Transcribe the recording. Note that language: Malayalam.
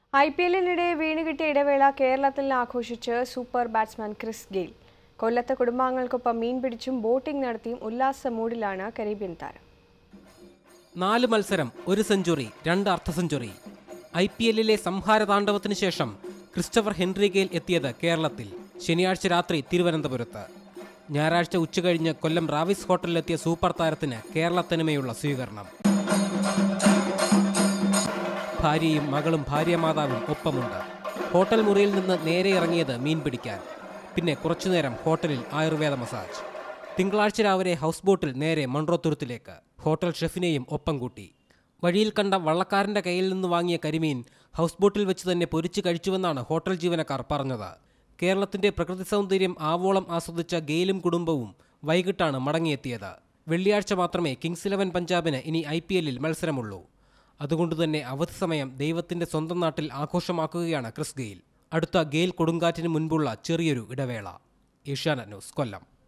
ഐ പി എല്ലിനിടെ വീണുകിട്ടിയ ഇടവേള കേരളത്തിൽ ആഘോഷിച്ച് സൂപ്പർ ബാറ്റ്സ്മാൻ ക്രിസ് ഗെയിൽ കൊല്ലത്തെ കുടുംബാംഗങ്ങൾക്കൊപ്പം മീൻ പിടിച്ചും ബോട്ടിംഗ് നടത്തിയും ഉല്ലാസ മൂഡിലാണ് കരീബിയൻ താരം നാല് മത്സരം ഒരു സെഞ്ചുറി രണ്ട് അർദ്ധ സെഞ്ചുറി ഐ പി എല്ലിലെ സംഹാരതാണ്ഡവത്തിന് ശേഷം ക്രിസ്റ്റഫർ ഹെൻറി ഗെയിൽ എത്തിയത് കേരളത്തിൽ ശനിയാഴ്ച രാത്രി തിരുവനന്തപുരത്ത് ഞായറാഴ്ച ഉച്ചകഴിഞ്ഞ് കൊല്ലം റാവിസ് ഹോട്ടലിലെത്തിയ സൂപ്പർ താരത്തിന് കേരളത്തനിമയുള്ള സ്വീകരണം ഭാര്യയും മകളും ഭാര്യമാതാവും ഒപ്പമുണ്ട് ഹോട്ടൽ മുറിയിൽ നിന്ന് നേരെ ഇറങ്ങിയത് മീൻ പിടിക്കാൻ പിന്നെ കുറച്ചുനേരം ഹോട്ടലിൽ ആയുർവേദ മസാജ് തിങ്കളാഴ്ച രാവിലെ ഹൗസ് ബോട്ടിൽ നേരെ മൺട്രോത്തുരുത്തിലേക്ക് ഹോട്ടൽ ഷെഫിനെയും ഒപ്പം കൂട്ടി വഴിയിൽ കണ്ട വള്ളക്കാരന്റെ കയ്യിൽ നിന്ന് വാങ്ങിയ കരിമീൻ ഹൗസ് ബോട്ടിൽ വെച്ച് തന്നെ പൊരിച്ചു കഴിച്ചുവെന്നാണ് ഹോട്ടൽ ജീവനക്കാർ പറഞ്ഞത് കേരളത്തിന്റെ പ്രകൃതി സൗന്ദര്യം ആവോളം ആസ്വദിച്ച ഗെയിലും കുടുംബവും വൈകിട്ടാണ് മടങ്ങിയെത്തിയത് വെള്ളിയാഴ്ച മാത്രമേ കിങ്സ് ഇലവൻ പഞ്ചാബിന് ഇനി ഐ പി എല്ലിൽ മത്സരമുള്ളൂ അതുകൊണ്ടുതന്നെ അവധി സമയം ദൈവത്തിന്റെ സ്വന്തം നാട്ടിൽ ആഘോഷമാക്കുകയാണ് ക്രിസ് ഗെയിൽ അടുത്ത ഗെയിൽ കൊടുങ്കാറ്റിന് മുൻപുള്ള ചെറിയൊരു ഇടവേള ഏഷ്യാനെറ്റ് ന്യൂസ് കൊല്ലം